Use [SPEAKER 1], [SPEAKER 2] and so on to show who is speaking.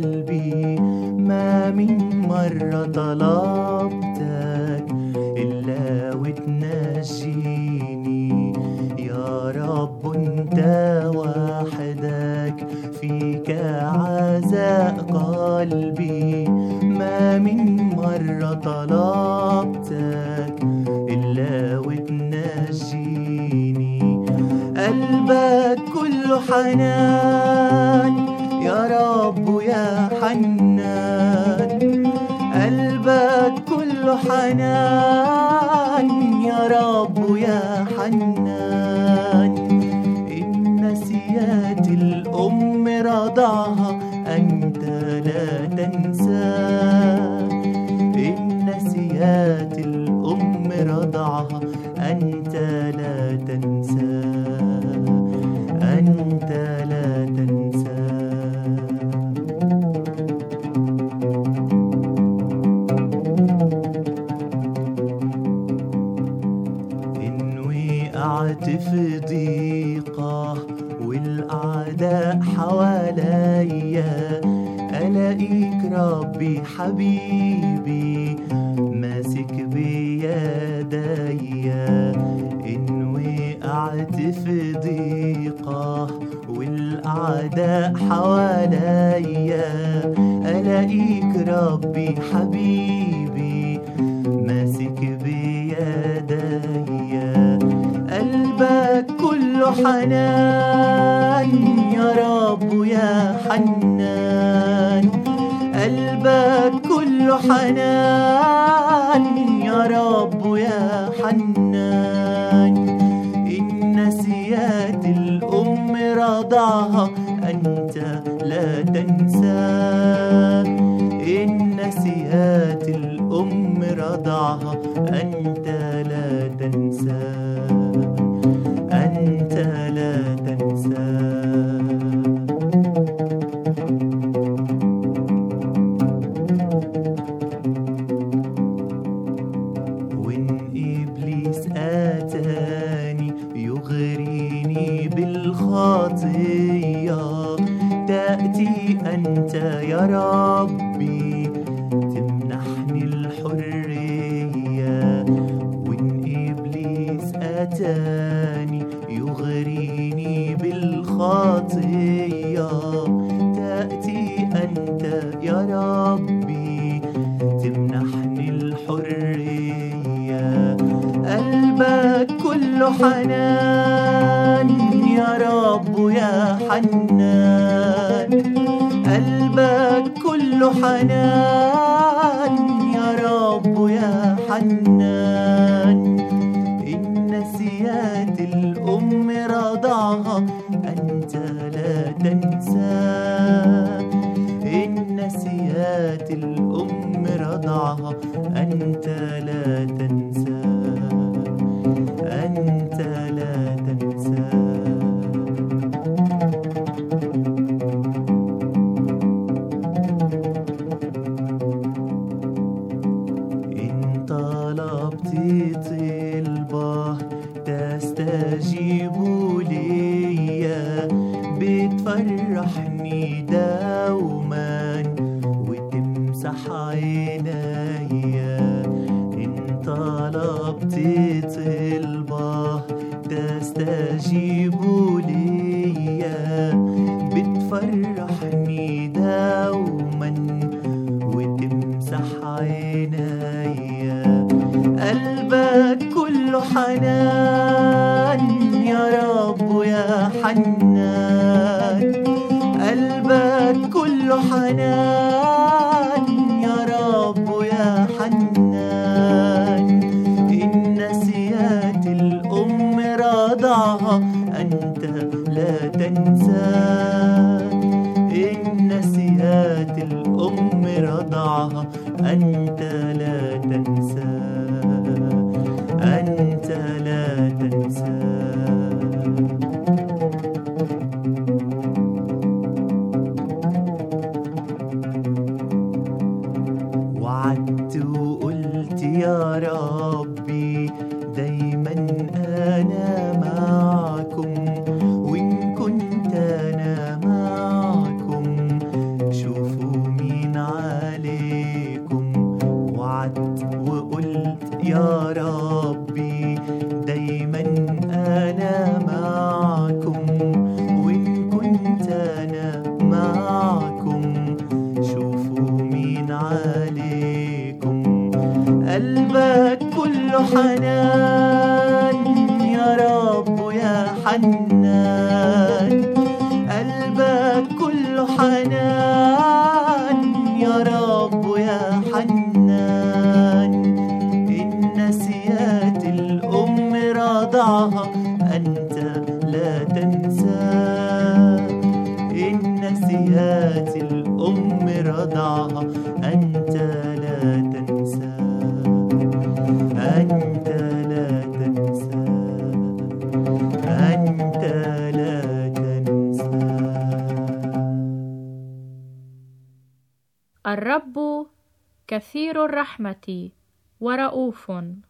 [SPEAKER 1] قلبي ما من مرة طلبتك إلا وتنجيني يا رب أنت وحدك فيك عزاء قلبي ما من مرة طلبتك إلا وتنجيني قلبك كله حنان يا رب يا حنان قلبك كله حنان يا رب يا حنان إن نسيت الأم رضعها أنت لا تنسى إن نسيت الأم رضعها أنت لا تنسى أنت لا تنسى إن وقعت في ضيقة والأعداء حواليا ألاقيك ربي حبيبي ماسك بيديا إن وقعت في ضيقة والأعداء حواليا ألاقيك ربي حبيبي ماسك بيديا قلبك كله حنان يا رب يا حنان قلبك كله حنان يا رب يا حنان إن نسيت الأم رضعها أنت لا تنسى إن نسيت الأم رضعها أنت لا تنسى أنت لا تنسى وإن إبليس أتاني يغريني بالخطية تأتي أنت يا ربي تمنحني الحرية وإن إبليس أتاني يغريني بالخطية تأتي أنت يا ربي تمنحني الحرية قلبك كله حنان يا رب يا حنان قلبك كله حنان يا رب يا حنان إن نسيت الأم رضعها أنت لا تنسى إن نسيت الأم رضعها أنت لا تنسى أنت لا تنسى إن طلبت طلبة تستجيب ليا بتفرحني دوما وتمسح عينيا إن طلبت طلبة تستجيب ليا بتفرحني دوما وتمسح عينيا قلبك كله حنان يا رب يا حنان قلبك كله حنان يا رب يا حنان إن نسيت الأم رضعها أنت لا تنسى إن نسيت الأم رضعها أنت لا تنسى أنت لا تنسى وعدت وقلت يا ربي دايما أنا معكم وإن كنت أنا معكم شوفوا يا ربي دايما أنا معكم وإن كنت أنا معكم شوفوا مين عليكم قلبك كله حنان يا رب يا حنان قلبك كله حنان يا رب يا حنان إن نسيت الأم رضعها أنت لا تنسى إن نسيت الأم رضعها أنت لا تنسى أنت لا تنسى أنت لا تنسى
[SPEAKER 2] الرب كثير الرحمة ورؤوف